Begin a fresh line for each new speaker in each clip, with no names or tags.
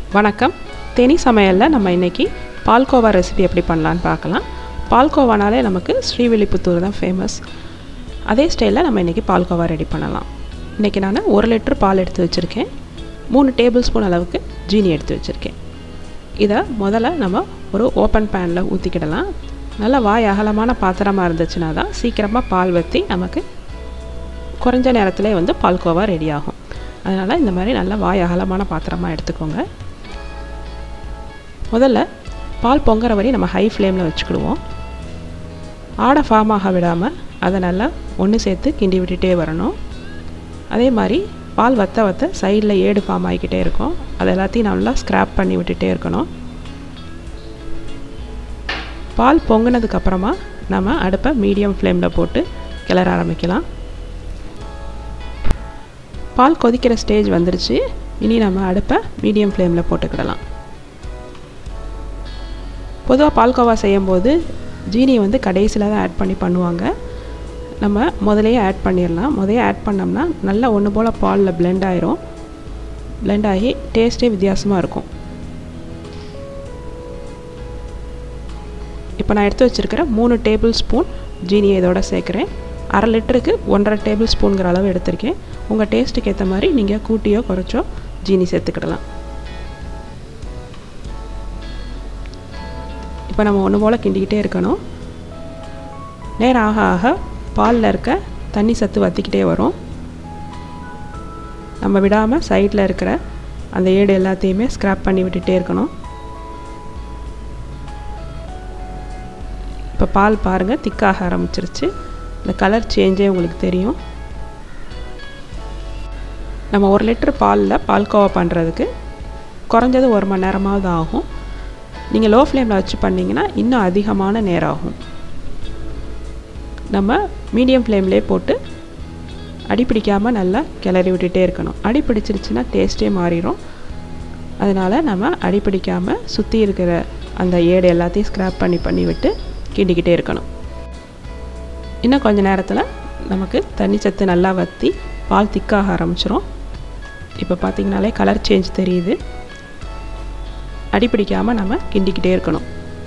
வணக்கம் தேனி சமையலில் நம்ம இன்றைக்கி பால்கோவா ரெசிபி எப்படி பண்ணலான்னு பார்க்கலாம் பால்கோவானாலே நமக்கு ஸ்ரீவில்லிபுத்தூர் தான் ஃபேமஸ் அதே ஸ்டைலில் நம்ம இன்றைக்கி பால்கோவா ரெடி பண்ணலாம் இன்றைக்கி நான் ஒரு லிட்டர் பால் எடுத்து வச்சுருக்கேன் மூணு டேபிள் ஸ்பூன் அளவுக்கு ஜீனி எடுத்து வச்சுருக்கேன் இதை முதல்ல நம்ம ஒரு ஓப்பன் பேனில் ஊற்றிக்கிடலாம் நல்ல வாய் அகலமான பாத்திரமாக இருந்துச்சுன்னா தான் சீக்கிரமாக பால் வற்றி நமக்கு குறைஞ்ச நேரத்திலே வந்து பால்கோவா ரெடி ஆகும் அதனால் இந்த மாதிரி நல்லா வாய் அகலமான பாத்திரமாக எடுத்துக்கோங்க முதல்ல பால் பொங்குற வரை நம்ம ஹை ஃப்ளேமில் வச்சுக்கிடுவோம் ஆடை ஃபார்ம் ஆக விடாமல் அதை நல்லா ஒன்று சேர்த்து கிண்டி விட்டுட்டே வரணும் அதே மாதிரி பால் வத்த வத்த சைடில் ஏடு ஃபார்ம் ஆகிக்கிட்டே இருக்கும் அது எல்லாத்தையும் நல்லா ஸ்க்ராப் பண்ணி விட்டுட்டே இருக்கணும் பால் பொங்கினதுக்கப்புறமா நம்ம அடுப்பை மீடியம் ஃப்ளேமில் போட்டு கிளற ஆரம்பிக்கலாம் பால் கொதிக்கிற ஸ்டேஜ் வந்துருச்சு இனி நம்ம அடுப்பை மீடியம் ஃப்ளேமில் போட்டுக்கிடலாம் பொதுவாக பால்கோவா செய்யும்போது ஜீனி வந்து கடைசியில் தான் ஆட் பண்ணி பண்ணுவாங்க நம்ம முதலையே ஆட் பண்ணிடலாம் முதலே ஆட் பண்ணோம்னா நல்லா ஒன்று போல் பாலில் பிளெண்ட் ஆயிரும் பிளெண்ட் ஆகி டேஸ்ட்டே வித்தியாசமாக இருக்கும் இப்போ நான் எடுத்து வச்சுருக்கிற மூணு டேபிள் ஸ்பூன் ஜீனியை இதோட சேர்க்குறேன் அரை லிட்டருக்கு ஒன்றரை டேபிள் ஸ்பூனுங்கிற அளவு எடுத்திருக்கேன் உங்கள் டேஸ்ட்டுக்கு ஏற்ற மாதிரி நீங்கள் கூட்டியோ குறைச்சோ ஜீனி சேர்த்துக்கிடலாம் இப்போ நம்ம ஒன்று போல் கிண்டிக்கிட்டே இருக்கணும் நேரம் ஆக ஆக பாலில் இருக்க தண்ணி சத்து வற்றிக்கிட்டே வரும் நம்ம விடாமல் சைடில் இருக்கிற அந்த ஏடு எல்லாத்தையுமே ஸ்க்ராப் பண்ணி விட்டுட்டே இருக்கணும் இப்போ பால் பாருங்கள் திக்காக ஆரம்பிச்சிருச்சு இந்த கலர் சேஞ்சே உங்களுக்கு தெரியும் நம்ம ஒரு லிட்டர் பாலில் பால்கோவா பண்ணுறதுக்கு குறைஞ்சது ஒரு மணி நேரமாவது ஆகும் நீங்கள் லோ ஃப்ளேமில் வச்சு பண்ணிங்கன்னா இன்னும் அதிகமான நேரம் ஆகும் நம்ம மீடியம் ஃப்ளேம்லேயே போட்டு அடி பிடிக்காமல் நல்லா கிளறி விட்டுட்டே இருக்கணும் அடி பிடிச்சிருச்சுன்னா டேஸ்ட்டே மாறிடும் அதனால் நம்ம அடி பிடிக்காமல் சுற்றி இருக்கிற அந்த ஏடு எல்லாத்தையும் ஸ்க்ராப் பண்ணி பண்ணி விட்டு கிண்டிக்கிட்டே இருக்கணும் இன்னும் கொஞ்சம் நேரத்தில் நமக்கு தண்ணி சத்து நல்லா வற்றி பால் திக்காக ஆரம்பிச்சிரும் இப்போ பார்த்திங்கனாலே கலர் சேஞ்ச் தெரியுது அடிப்பிடிக்காமல் நம்ம கிண்டிக்கிட்டே இருக்கணும்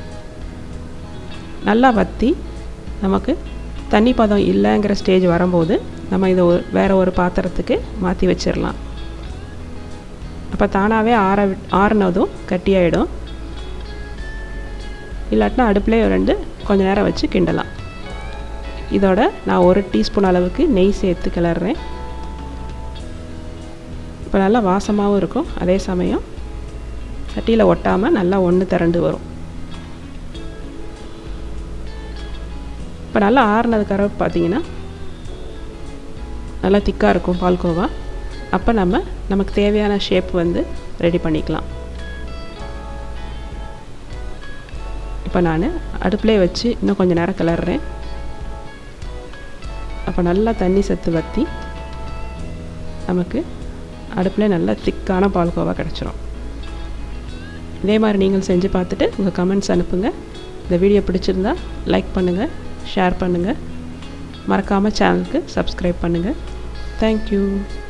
நல்லா வற்றி நமக்கு தண்ணி பதம் இல்லைங்கிற ஸ்டேஜ் வரும்போது நம்ம இதை ஒரு வேறு ஒரு பாத்திரத்துக்கு மாற்றி வச்சிடலாம் அப்போ தானாகவே ஆற ஆறுனதும் கட்டியாயிடும் இல்லாட்டினா அடுப்புலேயே ரெண்டு கொஞ்சம் நேரம் வச்சு கிண்டலாம் இதோட நான் ஒரு டீஸ்பூன் அளவுக்கு நெய் சேர்த்து கிளறேன் இப்போ நல்லா வாசமாகவும் இருக்கும் அதே சமயம் சட்டியில் ஒட்டாமல் நல்லா ஒன்று திரண்டு வரும் இப்போ நல்லா ஆறுனதுக்கறவு பார்த்தீங்கன்னா நல்லா திக்காக இருக்கும் பால்கோவா அப்போ நம்ம நமக்கு தேவையான ஷேப் வந்து ரெடி பண்ணிக்கலாம் இப்போ நான் அடுப்பிலே வச்சு இன்னும் கொஞ்சம் நேரம் கிளறேன் அப்போ நல்லா தண்ணி சத்து வற்றி நமக்கு அடுப்பில் நல்லா திக்கான பால்கோவா கிடச்சிரும் இதே மாதிரி நீங்கள் செஞ்சு பார்த்துட்டு உங்கள் கமெண்ட்ஸ் அனுப்புங்க இந்த வீடியோ பிடிச்சிருந்தா லைக் பண்ணுங்கள் ஷேர் பண்ணுங்கள் மறக்காமல் சேனலுக்கு சப்ஸ்கிரைப் பண்ணுங்கள் தேங்க்யூ